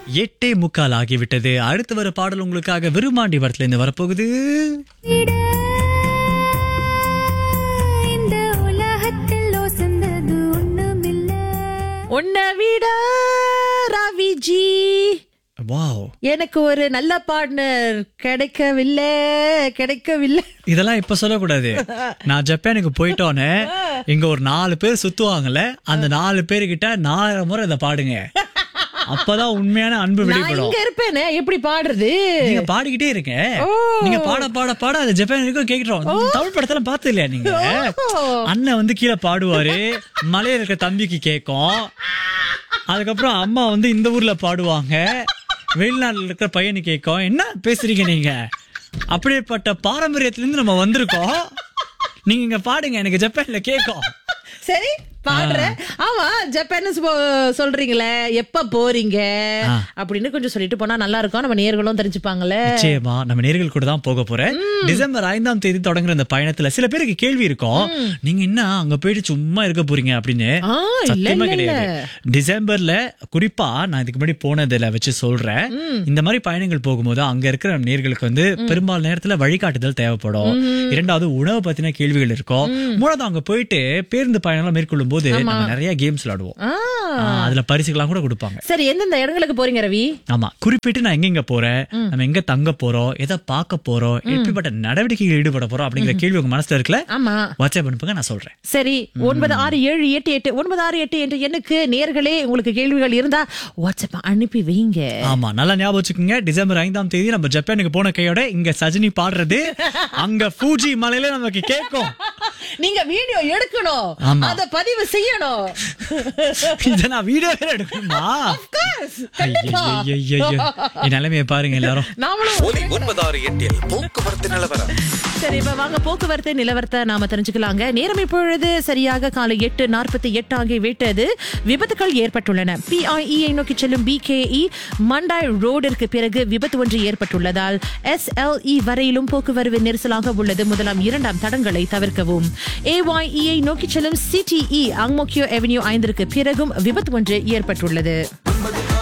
எட்டே முக்கால் ஆகிவிட்டது அடுத்து வர பாடல் உங்களுக்காக விருமாண்டி வரத்துல இருந்து வரப்போகுது விட இந்த உலகத்தில் ஒசந்தது ஒண்ணுமில்ல உன்னை விட ரவிஜி வாவ் எனக்கு ஒரு நல்ல பார்ட்னர் கிடைக்கவில்லை கிடைக்கவில்லை இதெல்லாம் இப்ப சொல்லக்கூடாது நான் ஜப்பானுக்கு போயிட்டோன்னே இங்க ஒரு நாலு பேர் சுத்துவாங்கல்ல அந்த நாலு பேர்கிட்ட நாலு முறை இதை பாடுங்க அப்பதான் உண்மையான அன்பு நான் வெளிப்படும் இங்க இருப்பேனே எப்படி பாடுறது நீங்க பாடிக்கிட்டே இருங்க ஓ. நீங்க பாட பாட பாட அது ஜப்பான் வரைக்கும் கேக்குறோம் தமிழ் படத்துல பார்த்து இல்லையா நீங்க அண்ணன் வந்து கீழே பாடுவாரு மலையில இருக்க தம்பிக்கு கேக்கும் அதுக்கப்புறம் அம்மா வந்து இந்த ஊர்ல பாடுவாங்க வெளிநாட்டுல இருக்கிற பையனு கேட்கும் என்ன பேசுறீங்க நீங்க அப்படிப்பட்ட பாரம்பரியத்துல இருந்து நம்ம வந்திருக்கோம் நீங்க இங்க பாடுங்க எனக்கு ஜப்பான்ல கேக்கும் சரி பாடுறேன் ஆமா ஜப்பான் சொல்றீங்களே எப்ப போறீங்க ஆ. அப்படின்னு கொஞ்சம் சொல்லிட்டு போனா நல்லா இருக்கும் நம்ம நேர்களும் தெரிஞ்சுப்பாங்கல்ல நிச்சயமா நம்ம நேர்கள் கூட தான் போக போறேன் டிசம்பர் ஐந்தாம் தேதி தொடங்குற இந்த பயணத்துல சில பேருக்கு கேள்வி இருக்கும் நீங்க என்ன அங்க போயிட்டு சும்மா இருக்க போறீங்க அப்படின்னு ஆ, இல்ல, சத்தியமா இல்ல, இல்ல. கிடையாது டிசம்பர்ல குறிப்பா நான் இதுக்கு முன்னாடி போனதுல வச்சு சொல்றேன் இந்த மாதிரி பயணங்கள் போகும்போது அங்க இருக்கிற நேர்களுக்கு வந்து பெரும்பாலும் நேரத்துல வழிகாட்டுதல் தேவைப்படும் இரண்டாவது உணவு பத்தின கேள்விகள் இருக்கும் மூணாவது அங்க போயிட்டு பேருந்து பயணம் மேற்கொள்ளும் போது நம்ம நிறைய கேம்ஸ் விளையாடுவோம் ஆ. ஆ, அதுல பரிசுகள்லாம் கூட கொடுப்பாங்க சரி எந்தெந்த இடங்களுக்கு போறீங்க ரவி ஆமா குறிப்பிட்டு நான் எங்க போறேன் நம்ம எங்க தங்க போறோம் எதை பார்க்க போறோம் எப்படிப்பட்ட நடவடிக்கைகள் ஈடுபட போறோம் அப்படிங்கிற கேள்வி உங்க மனசுல இருக்குல்ல ஆமா வாட்ஸ்அப் அனுப்புங்க நான் சொல்றேன் சரி ஒன்பது ஆறு ஏழு எட்டு எட்டு ஒன்பது ஆறு எட்டு என்ற எண்ணுக்கு நேர்களே உங்களுக்கு கேள்விகள் இருந்தா வாட்ஸ்அப் அனுப்பி வைங்க ஆமா நல்லா ஞாபகம் வச்சுக்கோங்க டிசம்பர் ஐந்தாம் தேதி நம்ம ஜப்பானுக்கு போன கையோட இங்க சஜினி பாடுறது அங்க ஃபூஜி மலையில நமக்கு கேட்கும் நீங்க வீடியோ எடுக்கணும் ஆமா. அத பதிவு செய்யணும் இத நான் வீடியோ வேற எடுக்கணுமா கண்டிப்பா. ஐயையையையோ. என் நிலைமையை பாருங்க எல்லாரும் நாமளும் ஒலி ஒன்பதாறு எட்டில் போக்குவரத்து நிலவரம் சரி இப்ப வாங்க போக்குவரத்து நிலவரத்தை நாம தெரிஞ்சுக்கலாங்க நேரம் இப்பொழுது சரியாக காலை எட்டு நாற்பத்தி எட்டு ஆகி விட்டது விபத்துகள் ஏற்பட்டுள்ளன பிஐஇயை நோக்கி செல்லும் பிகேஇ மண்டாய் ரோடிற்கு பிறகு விபத்து ஒன்று ஏற்பட்டுள்ளதால் எஸ்எல்இ வரையிலும் போக்குவரவு நெரிசலாக உள்ளது முதலாம் இரண்டாம் தடங்களை தவிர்க்கவும் ஏஒய்இயை நோக்கி செல்லும் சிடிஇ அங்மோக்கியோ அவென்யூ ஐந்திற்கு பிறகும் விபத்து ஒன்று ஏற்பட்டுள்ளது